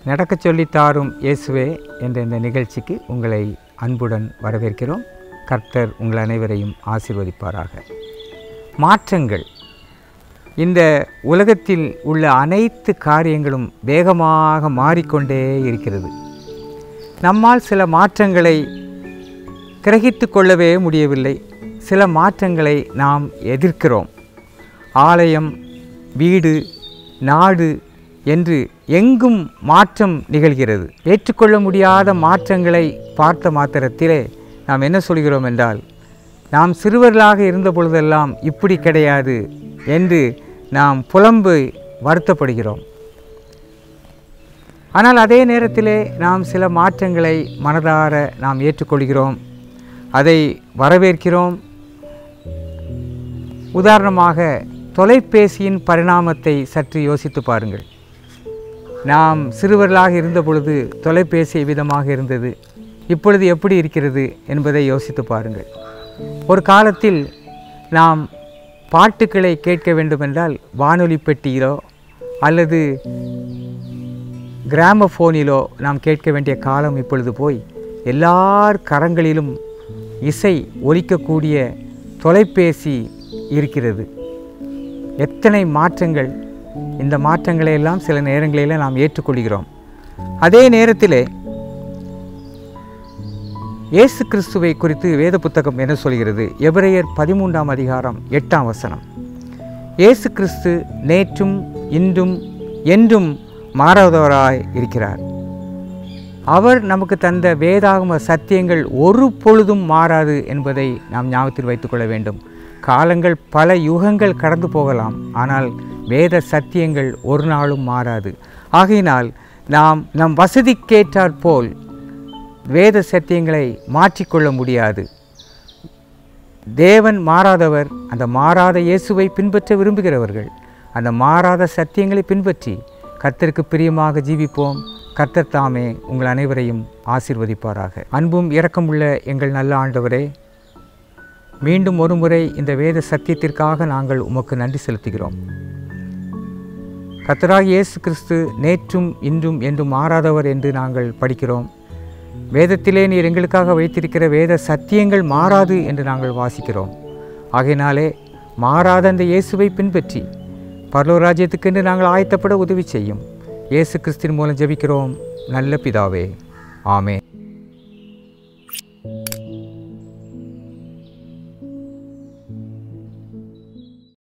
நடக்கச் சொல்லித் தாரும் இயேசுவே என்ற இந்த நிகழ்ச்சிக்கு உங்களை அன்புடன் வரவேற்கிறோம் கர்த்தர் உங்கள் அனைவரையும் ஆசீர்வதிப்பாராக மாற்றங்கள் இந்த உலகத்தில் உள்ள அனைத்து காரியங்களும் வேகமாக மாறிக்கொண்டே இருக்கிறது நம்மால் சில மாற்றங்களை கிரகித்து கொள்ளவே முடியவில்லை சில மாற்றங்களை நாம் எதிர்க்கிறோம் ஆலயம் வீடு நாடு என்று எங்கும் மாற்றம் நிகழ்கிறது ஏற்றுக்கொள்ள முடியாத மாற்றங்களை பார்த்த மாத்திரத்திலே நாம் என்ன சொல்கிறோம் என்றால் நாம் சிறுவர்களாக இருந்த பொழுதெல்லாம் இப்படி கிடையாது என்று நாம் புலம்பு வருத்தப்படுகிறோம் ஆனால் அதே நேரத்திலே நாம் சில மாற்றங்களை மனதார நாம் ஏற்றுக்கொள்கிறோம் அதை வரவேற்கிறோம் உதாரணமாக தொலைபேசியின் பரிணாமத்தை சற்று யோசித்து பாருங்கள் நாம் சிறுவர்களாக இருந்த பொழுது தொலைபேசி விதமாக இருந்தது இப்பொழுது எப்படி இருக்கிறது என்பதை யோசித்து பாருங்கள் ஒரு காலத்தில் நாம் பாட்டுக்களை கேட்க வேண்டுமென்றால் வானொலி பெட்டியிலோ அல்லது கிராமஃபோனிலோ நாம் கேட்க வேண்டிய காலம் இப்பொழுது போய் எல்லார் கரங்களிலும் இசை ஒலிக்கக்கூடிய தொலைபேசி இருக்கிறது எத்தனை மாற்றங்கள் இந்த மாற்றங்களை எல்லாம் சில நேரங்களில் நாம் ஏற்றுக்கொள்கிறோம் அதே நேரத்திலே இயேசு கிறிஸ்துவை குறித்து வேத புத்தகம் என்ன சொல்கிறது எபிரேயர் பதிமூன்றாம் அதிகாரம் எட்டாம் வசனம் இயேசு கிறிஸ்து நேற்றும் இன்றும் என்றும் மாறாதவராய் இருக்கிறார் அவர் நமக்கு தந்த வேதாகம சத்தியங்கள் ஒரு பொழுதும் மாறாது என்பதை நாம் ஞாபகத்தில் வைத்துக்கொள்ள வேண்டும் காலங்கள் பல யுகங்கள் கடந்து போகலாம் ஆனால் வேத சத்தியங்கள் ஒரு நாளும் மாறாது ஆகையினால் நாம் நம் வசதிக்கேற்றாற் போல் வேத சத்தியங்களை மாற்றிக்கொள்ள முடியாது தேவன் மாறாதவர் அந்த மாறாத இயேசுவை பின்பற்ற விரும்புகிறவர்கள் அந்த மாறாத சத்தியங்களை பின்பற்றி கர்த்தருக்கு பிரியமாக ஜீவிப்போம் கர்த்தர் தாமே உங்கள் அனைவரையும் ஆசீர்வதிப்பாராக அன்பும் இரக்கமுள்ள எங்கள் நல்ல ஆண்டவரே மீண்டும் ஒருமுறை இந்த வேத சத்தியத்திற்காக நாங்கள் உமக்கு நன்றி செலுத்துகிறோம் கர்த்தராக இயேசு கிறிஸ்து நேற்றும் இன்றும் என்றும் மாறாதவர் என்று நாங்கள் படிக்கிறோம் வேதத்திலே நீர் எங்களுக்காக வைத்திருக்கிற வேத சத்தியங்கள் மாறாது என்று நாங்கள் வாசிக்கிறோம் ஆகையினாலே மாறாத அந்த இயேசுவை பின்பற்றி பரலோராஜ்யத்துக்கென்று நாங்கள் ஆயத்தப்பட உதவி செய்யும் இயேசு கிறிஸ்தின் மூலம் ஜெபிக்கிறோம் நல்ல பிதாவே ஆமே